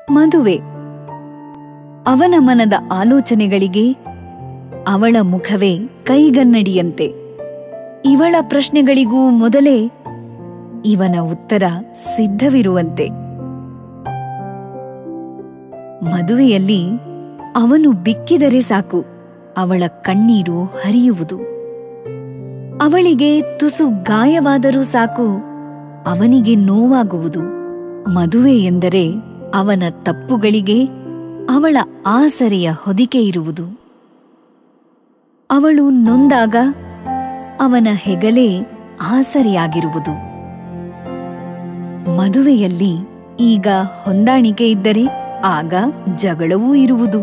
ಮದುವೆ ಅವನ ಮನದ ಆಲೋಚನೆಗಳಿಗೆ ಅವಳ ಮುಖವೇ ಕೈಗನ್ನಡಿಯಂತೆ ಇವಳ ಪ್ರಶ್ನೆಗಳಿಗೂ ಮೊದಲೇ ಇವನ ಉತ್ತರ ಸಿದ್ಧವಿರುವಂತೆ ಮದುವೆಯಲ್ಲಿ ಅವನು ಬಿಕ್ಕಿದರೆ ಸಾಕು ಅವಳ ಕಣ್ಣೀರು ಹರಿಯುವುದು ಅವಳಿಗೆ ತುಸು ಗಾಯವಾದರೂ ಸಾಕು ಅವನಿಗೆ ನೋವಾಗುವುದು ಮದುವೆ ಎಂದರೆ ಅವನ ತಪ್ಪುಗಳಿಗೆ ಅವಳ ಆಸರೆಯ ಹೊದಿಕೆ ಇರುವುದು ಅವಳು ನೊಂದಾಗ ಅವನ ಹೆಗಲೇ ಆಸರೆಯಾಗಿರುವುದು ಮದುವೆಯಲ್ಲಿ ಈಗ ಹೊಂದಾಣಿಕೆ ಇದ್ದರೆ ಆಗ ಜಗಳವೂ ಇರುವುದು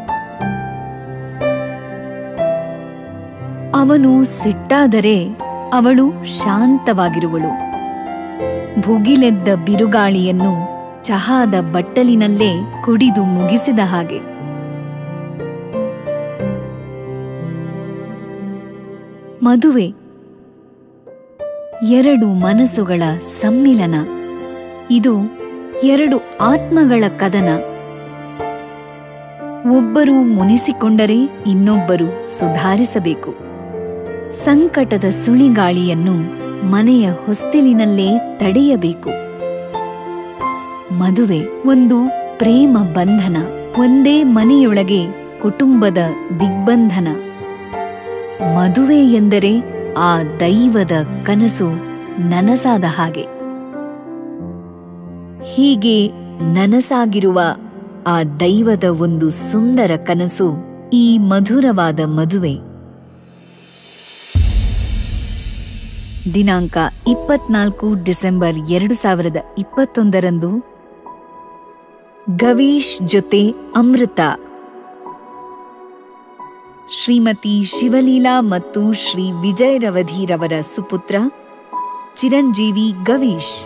ಅವನು ಸಿಟ್ಟಾದರೆ ಅವಳು ಶಾಂತವಾಗಿರುವಳು ಭುಗಿಲೆದ್ದ ಬಿರುಗಾಳಿಯನ್ನು ಚಹಾದ ಬಟ್ಟಲಿನಲ್ಲೇ ಕುಡಿದು ಮುಗಿಸಿದ ಹಾಗೆ ಮದುವೆ ಎರಡು ಮನಸ್ಸುಗಳ ಸಮ್ಮಿಲನ ಇದು ಎರಡು ಆತ್ಮಗಳ ಕದನ ಒಬ್ಬರು ಮುನಿಸಿಕೊಂಡರೆ ಇನ್ನೊಬ್ಬರು ಸುಧಾರಿಸಬೇಕು ಸಂಕಟದ ಸುಳಿಗಾಳಿಯನ್ನು ಮನೆಯ ಹೊಸ್ತಿಲಿನಲ್ಲೇ ತಡೆಯಬೇಕು ಮದುವೆ ಒಂದು ಪ್ರೇಮ ಬಂಧನ ಒಂದೇ ಮನೆಯೊಳಗೆ ಕುಟುಂಬದ ದಿಗ್ಬಂಧನ ಮದುವೆ ಎಂದರೆ ಆ ದೈವದ ಕನಸು ನನಸಾದ ಹಾಗೆ ಹೀಗೆ ನನಸಾಗಿರುವ ಆ ದೈವದ ಒಂದು ಸುಂದರ ಕನಸು ಈ ಮಧುರವಾದ ಮದುವೆ ದಿನಾಂಕ ಇಪ್ಪತ್ನಾಲ್ಕು ಡಿಸೆಂಬರ್ ಎರಡು ಸಾವಿರದ ಇಪ್ಪತ್ತೊಂದರಂದು ಗವೀಶ್ ಜೊತೆ ಅಮೃತ ಶ್ರೀಮತಿ ಶಿವಲೀಲಾ ಮತ್ತು ಶ್ರೀ ವಿಜಯ್ ರವಧಿರವರ ಸುಪುತ್ರ ಚಿರಂಜೀವಿ ಗವೀಶ್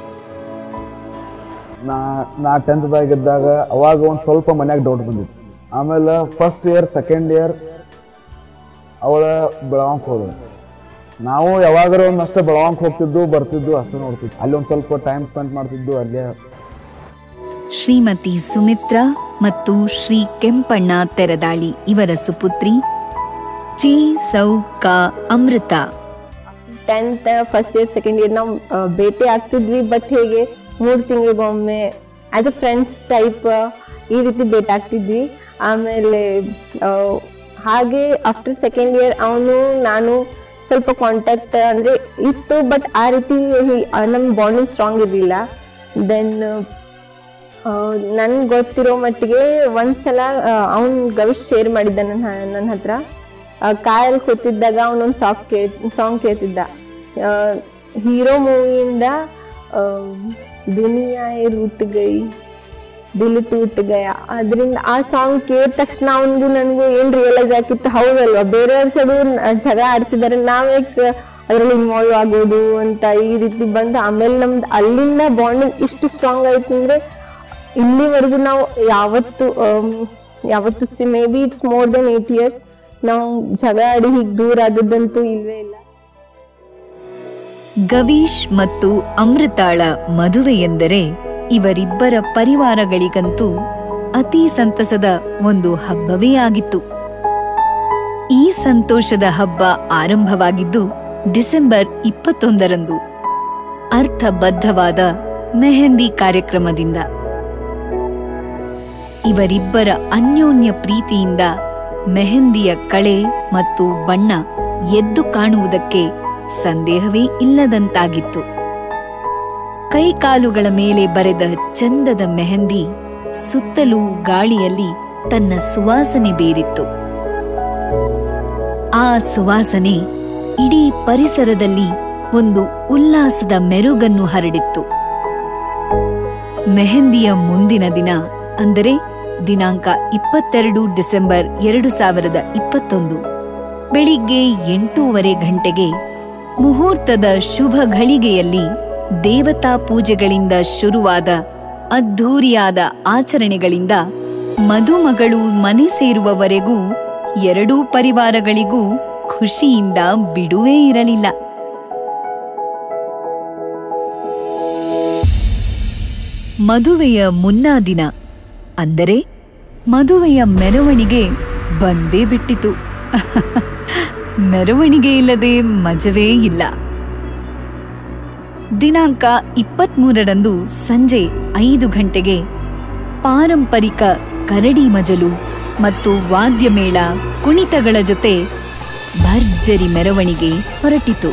ನಾ ನಾ ಟೆಂತ್ದಾಗಿದ್ದಾಗ ಅವಾಗ ಒಂದು ಸ್ವಲ್ಪ ಮನ್ಯಾಗ ಡೌಟ್ ಬಂದಿತ್ತು ಆಮೇಲೆ ಫಸ್ಟ್ ಇಯರ್ ಸೆಕೆಂಡ್ ಇಯರ್ ಅವಳ ಬೆಳಗಾಂಕ್ ಹೋದ ನಾವು ಯಾವಾಗಾರ ಒಂದು ಅಷ್ಟೇ ಬೆಳಗಾಂಕ್ ಹೋಗ್ತಿದ್ದು ಬರ್ತಿದ್ದು ಅಷ್ಟೇ ನೋಡ್ತಿದ್ದು ಅಲ್ಲಿ ಒಂದು ಸ್ವಲ್ಪ ಟೈಮ್ ಸ್ಪೆಂಡ್ ಮಾಡ್ತಿದ್ದು ಅಲ್ಲೇ ಶ್ರೀಮತಿ ಸುಮಿತ್ರಾ ಮತ್ತು ಶ್ರೀ ಕೆಂಪಣ್ಣ ತೆರದಾಳಿ ಇವರ ಸುಪುತ್ರಿ ಚಿ ಸೌಕ Amrutha tenth first year second year ನಾವು ಆ, ಭೇಟಿ ಆಗ್ತಿದ್ವಿ ಬಟ್ ಹೇಗೆ ಮೂರು ತಿಂಗಳಿಗೊಮ್ಮೆ ಆಸ್ ಅ ಫ್ರೆಂಡ್ಸ್ ಟೈಪ್ ಈ ರೀತಿ ಭೇಟಿ ಆಗ್ತಿದ್ವಿ ಆಮೇಲೆ ಆ, ಹಾಗೆ ಆಫ್ಟರ್ ಸೆಕೆಂಡ್ ಇಯರ್ ಅವನು ನಾನು ಸ್ವಲ್ಪ ಕಾಂಟ್ಯಾಕ್ಟ್ ಅಂದರೆ ಇತ್ತು ಬಟ್ ಆ ರೀತಿ ನಮ್ಮ ಬಾಂಡಿಂಗ್ ಸ್ಟ್ರಾಂಗ್ ಇರಲಿಲ್ಲ ದೆನ್ ನನ್ಗೆ ಗೊತ್ತಿರೋ ಮಟ್ಟಿಗೆ ಒಂದ್ಸಲ ಅವನ್ ಗವಿಶ್ ಶೇರ್ ಮಾಡಿದ್ದ ನನ್ನ ನನ್ನ ಹತ್ರ ಕಾಯಲ್ಲಿ ಕೂತಿದ್ದಾಗ ಅವನೊಂದು ಸಾಂಗ್ ಕೇಳ್ ಸಾಂಗ್ ಕೇಳ್ತಿದ್ದ ಹೀರೋ ಮೂವಿಯಿಂದ ದುನಿಯಾ ರೂಟ್ ಗೈ ದಿಲ್ ಟೂಟ್ ಗಯ ಅದರಿಂದ ಆ ಸಾಂಗ್ ಕೇಳಿದ ತಕ್ಷಣ ಅವನಿಗೂ ನನಗೂ ಏನ್ ರಿಯಲೈಸ್ ಆಗಿತ್ತು ಹೌದಲ್ವಾ ಬೇರೆಯವ್ರ ಸೈಡು ಜಗ ಆಡ್ತಿದ್ದಾರೆ ನಾವ್ಯಾಕೆ ಅದರಲ್ಲಿ ಇನ್ವಾಲ್ವ್ ಆಗೋದು ಅಂತ ಈ ರೀತಿ ಬಂದು ಆಮೇಲೆ ನಮ್ದು ಅಲ್ಲಿಂದ ಬಾಂಡಿಂಗ್ ಇಷ್ಟು ಸ್ಟ್ರಾಂಗ್ ಆಯ್ತು ಅಂದ್ರೆ ಇಲ್ಲಿವರೆಗೂ ನಾವು ಯಾವತ್ತು ಆಮ್, ಯಾವತ್ತು maybe it's more than eight years ನಾವು ಜಗ ಆಡಿ ಹೀಗೆ ದೂರ ಆದದ್ದಂತೂ ಇಲ್ವೇ ಇಲ್ಲ ಗವೀಶ್ ಮತ್ತು ಅಮೃತಾಳ ಮದುವೆ ಎಂದರೆ ಇವರಿಬ್ಬರ ಪರಿವಾರಗಳಿಗಂತೂ ಅತಿ ಸಂತಸದ ಒಂದು ಹಬ್ಬವೇ ಆಗಿತ್ತು ಈ ಸಂತೋಷದ ಹಬ್ಬ ಆರಂಭವಾಗಿದ್ದು ಡಿಸೆಂಬರ್ ಇಪ್ಪತ್ತೊಂದರಂದು ಅರ್ಥಬದ್ಧವಾದ ಮೆಹಂದಿ ಕಾರ್ಯಕ್ರಮದಿಂದ ಇವರಿಬ್ಬರ ಅನ್ಯೋನ್ಯ ಪ್ರೀತಿಯಿಂದ ಮೆಹಂದಿಯ ಕಳೆ ಮತ್ತು ಬಣ್ಣ ಎದ್ದು ಕಾಣುವುದಕ್ಕೆ ಸಂದೇಹವೇ ಇಲ್ಲದಂತಾಗಿತ್ತು ಕೈಕಾಲುಗಳ ಮೇಲೆ ಬರೆದ ಚಂದದ ಮೆಹಂದಿ ಸುತ್ತಲೂ ಗಾಳಿಯಲ್ಲಿ ತನ್ನ ಸುವಾಸನೆ ಬೀರಿತ್ತು ಆ ಸುವಾಸನೆ ಇಡೀ ಪರಿಸರದಲ್ಲಿ ಒಂದು ಉಲ್ಲಾಸದ ಮೆರುಗನ್ನು ಹರಡಿತ್ತು ಮೆಹಂದಿಯ ಮುಂದಿನ ದಿನ ಅಂದರೆ ದಿನಾಂಕ ಇಪ್ಪತ್ತೆರಡು ಡಿಸೆಂಬರ್ ಎರಡು ಸಾವಿರದ ಇಪ್ಪತ್ತೊಂದು ಬೆಳಿಗ್ಗೆ ಎಂಟೂವರೆ ಗಂಟೆಗೆ ಮುಹೂರ್ತದ ಶುಭ ಘಳಿಗೆಯಲ್ಲಿ ದೇವತಾ ಪೂಜೆಗಳಿಂದ ಶುರುವಾದ ಅದ್ಧೂರಿಯಾದ ಆಚರಣೆಗಳಿಂದ ಮದುಮಗಳು ಮನೆ ಸೇರುವವರೆಗೂ ಎರಡೂ ಪರಿವಾರಗಳಿಗೂ ಖುಷಿಯಿಂದ ಬಿಡುವೇ ಇರಲಿಲ್ಲ ಮದುವೆಯ ಮುನ್ನಾ ದಿನ ಅಂದರೆ ಮದುವೆಯ ಮೆರವಣಿಗೆ ಬಂದೇ ಬಿಟ್ಟಿತು ಮೆರವಣಿಗೆ ಇಲ್ಲದೆ ಮಜವೇ ಇಲ್ಲ ದಿನಾಂಕ ಇಪ್ಪತ್ಮೂರರಂದು ಸಂಜೆ ಐದು ಗಂಟೆಗೆ ಪಾರಂಪರಿಕ ಕರಡಿ ಮಜಲು ಮತ್ತು ವಾದ್ಯಮೇಳ ಕುಣಿತಗಳ ಜೊತೆ ಭರ್ಜರಿ ಮೆರವಣಿಗೆ ಹೊರಟಿತು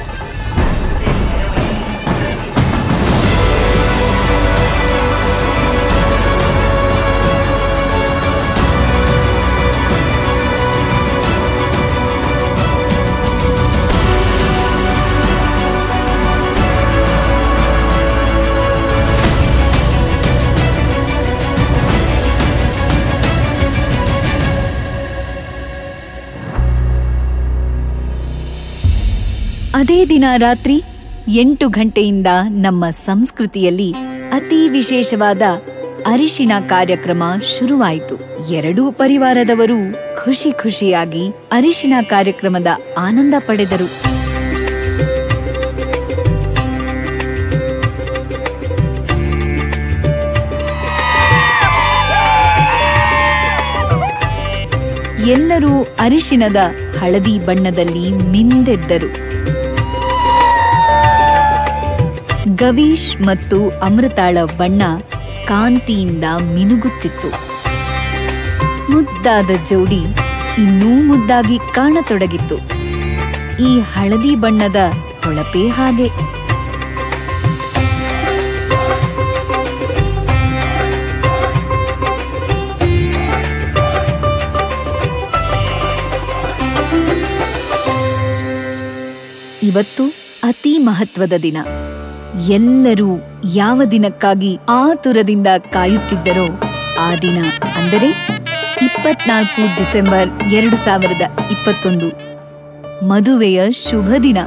ಅದೇ ದಿನ ರಾತ್ರಿ ಎಂಟು ಗಂಟೆಯಿಂದ ನಮ್ಮ ಸಂಸ್ಕೃತಿಯಲ್ಲಿ ಅತಿ ವಿಶೇಷವಾದ ಅರಿಶಿನ ಕಾರ್ಯಕ್ರಮ ಶುರುವಾಯಿತು ಎರಡೂ ಪರಿವಾರದವರು ಖುಷಿ ಖುಷಿಯಾಗಿ ಅರಿಶಿನ ಕಾರ್ಯಕ್ರಮದ ಆನಂದ ಪಡೆದರು ಎಲ್ಲರೂ ಅರಿಶಿನದ ಹಳದಿ ಬಣ್ಣದಲ್ಲಿ ಮಿಂದೆದ್ದರು ಗವೀಶ್ ಮತ್ತು ಅಮೃತಾಳ ಬಣ್ಣ ಕಾಂತಿಯಿಂದ ಮಿನುಗುತ್ತಿತ್ತು ಮುದ್ದಾದ ಜೋಡಿ ಇನ್ನೂ ಮುದ್ದಾಗಿ ಕಾಣತೊಡಗಿತ್ತು ಈ ಹಳದಿ ಬಣ್ಣದ ಹೊಳಪೇ ಹಾಗೆ ಇವತ್ತು ಅತಿ ಮಹತ್ವದ ದಿನ ಎಲ್ಲರೂ ಯಾವ ದಿನಕ್ಕಾಗಿ ಆತುರದಿಂದ ಕಾಯುತ್ತಿದ್ದರೋ ಆ ದಿನ ಅಂದರೆ ಇಪ್ಪತ್ನಾಲ್ಕು ಡಿಸೆಂಬರ್ ಎರಡು ಸಾವಿರದ ಇಪ್ಪತ್ತೊಂದು ಮದುವೆಯ ಶುಭ ದಿನ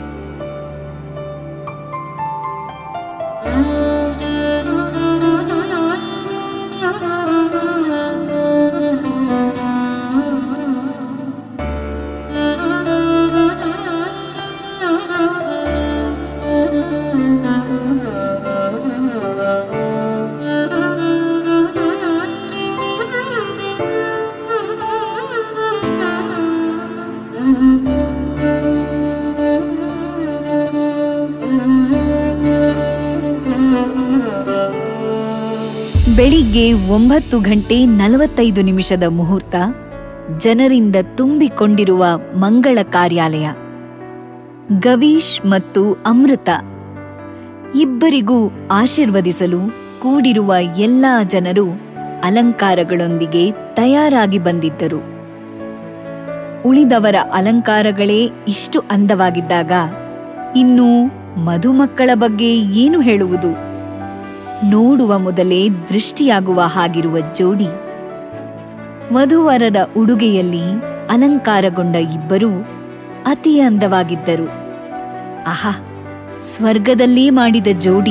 ಬೆಳಿಗ್ಗೆ ಒಂಬತ್ತು ಗಂಟೆ ನಲವತ್ತೈದು ನಿಮಿಷದ ಮುಹೂರ್ತ ಜನರಿಂದ ತುಂಬಿಕೊಂಡಿರುವ ಮಂಗಳ ಕಾರ್ಯಾಲಯ ಗವೀಶ್ ಮತ್ತು ಅಮೃತ ಇಬ್ಬರಿಗೂ ಆಶೀರ್ವದಿಸಲು ಕೂಡಿರುವ ಎಲ್ಲಾ ಜನರು ಅಲಂಕಾರಗಳೊಂದಿಗೆ ತಯಾರಾಗಿ ಬಂದಿದ್ದರು ಉಳಿದವರ ಅಲಂಕಾರಗಳೇ ಇಷ್ಟು ಅಂದವಾಗಿದ್ದಾಗ ಇನ್ನು ಮಧುಮಕ್ಕಳ ಬಗ್ಗೆ ಏನು ಹೇಳುವುದು ನೋಡುವ ಮೊದಲೇ ದೃಷ್ಟಿಯಾಗುವ ಹಾಗಿರುವ ಜೋಡಿ ವಧುವರರ ಉಡುಗೆಯಲ್ಲಿ ಅಲಂಕಾರಗೊಂಡ ಇಬ್ಬರೂ ಅತಿ ಅಂದವಾಗಿದ್ದರು ಆಹಾ ಸ್ವರ್ಗದಲ್ಲೇ ಮಾಡಿದ ಜೋಡಿ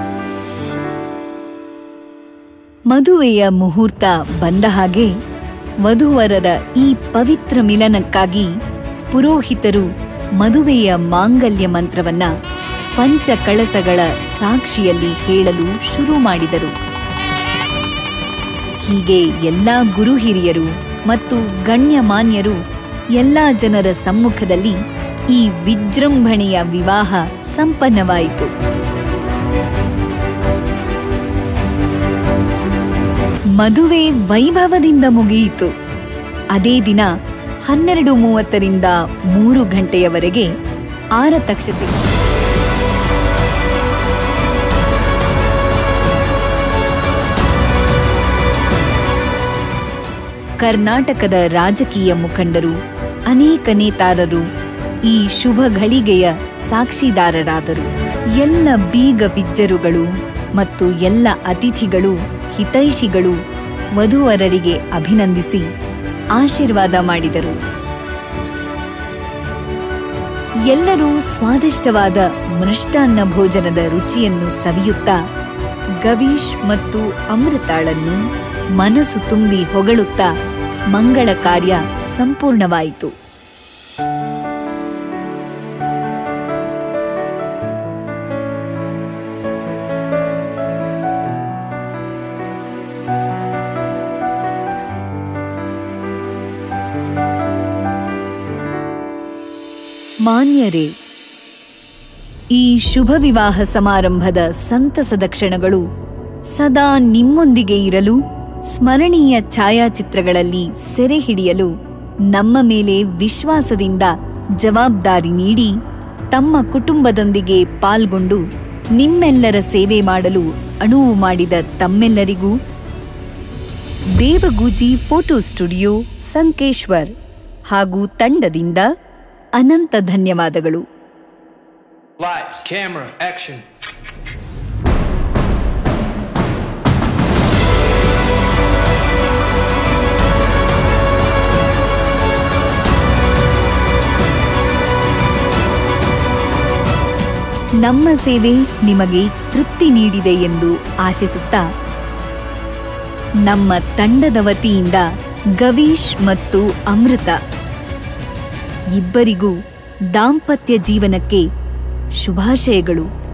ಮದುವೆಯ ಮುಹೂರ್ತ ಬಂದ ಹಾಗೆ ವಧುವರರ ಈ ಪವಿತ್ರ ಮಿಲನಕ್ಕಾಗಿ ಪುರೋಹಿತರು ಮದುವೆಯ ಮಾಂಗಲ್ಯ ಮಂತ್ರವನ್ನ ಪಂಚ ಕಳಸಗಳ ಸಾಕ್ಷಿಯಲ್ಲಿ ಹೇಳಲು ಶುರು ಮಾಡಿದರು ಹೀಗೆ ಎಲ್ಲಾ ಗುರು ಹಿರಿಯರು ಮತ್ತು ಗಣ್ಯಮಾನ್ಯರು ಎಲ್ಲಾ ಜನರ ಸಮ್ಮುಖದಲ್ಲಿ ಈ ವಿಜೃಂಭಣೆಯ ವಿವಾಹ ಸಂಪನ್ನವಾಯಿತು ಮದುವೆ ವೈಭವದಿಂದ ಮುಗಿಯಿತು ಅದೇ ದಿನ ಹನ್ನೆರಡು ಮೂವತ್ತರಿಂದ ಮೂರು ಗಂಟೆಯವರೆಗೆ ಆರತಕ್ಷತೆ ಕರ್ನಾಟಕದ ರಾಜಕೀಯ ಮುಖಂಡರು ಅನೇಕ ನೇತಾರರು ಈ ಶುಭ ಘಳಿಗೆಯ ಸಾಕ್ಷಿದಾರರಾದರು ಎಲ್ಲ ಬೀಗ ಬಿಜ್ಜರುಗಳು ಮತ್ತು ಎಲ್ಲ ಅತಿಥಿಗಳು ಹಿತೈಷಿಗಳು ವಧುವರರಿಗೆ ಅಭಿನಂದಿಸಿ ಆಶೀರ್ವಾದ ಮಾಡಿದರು ಎಲ್ಲರೂ ಸ್ವಾದಿಷ್ಟವಾದ ಮೃಷ್ಟಾನ್ನ ಭೋಜನದ ರುಚಿಯನ್ನು ಸವಿಯುತ್ತಾ ಗವೀಶ್ ಮತ್ತು ಅಮೃತಾಳನ್ನು ಮನಸ್ಸು ತುಂಬಿ ಹೊಗಳುತ್ತಾ ಮಂಗಳ ಕಾರ್ಯ ಸಂಪೂರ್ಣವಾಯಿತು ಮಾನ್ಯರೇ ಈ ಶುಭ ವಿವಾಹ ಸಮಾರಂಭದ ಸಂತಸದ ಕ್ಷಣಗಳು ಸದಾ ನಿಮ್ಮೊಂದಿಗೆ ಇರಲು ಸ್ಮರಣೀಯ ಛಾಯಾಚಿತ್ರಗಳಲ್ಲಿ ಸೆರೆ ಹಿಡಿಯಲು ನಮ್ಮ ಮೇಲೆ ವಿಶ್ವಾಸದಿಂದ ಜವಾಬ್ದಾರಿ ನೀಡಿ ತಮ್ಮ ಕುಟುಂಬದೊಂದಿಗೆ ಪಾಲ್ಗೊಂಡು ನಿಮ್ಮೆಲ್ಲರ ಸೇವೆ ಮಾಡಲು ಅಣುವು ಮಾಡಿದ ತಮ್ಮೆಲ್ಲರಿಗೂ ದೇವಗೂಜಿ ಫೋಟೋ ಸ್ಟುಡಿಯೋ ಸಂಕೇಶ್ವರ್ ಹಾಗೂ ತಂಡದಿಂದ ಅನಂತ ಧನ್ಯವಾದಗಳು Lights, camera, action. ನಮ್ಮ ಸೇವೆ ನಿಮಗೆ ತೃಪ್ತಿ ನೀಡಿದೆ ಎಂದು ಆಶಿಸುತ್ತಾ ನಮ್ಮ ತಂಡದ ವತಿಯಿಂದ ಗವೀಶ್ ಮತ್ತು ಅಮೃತ ಇಬ್ಬರಿಗೂ ದಾಂಪತ್ಯ ಜೀವನಕ್ಕೆ ಶುಭಾಶಯಗಳು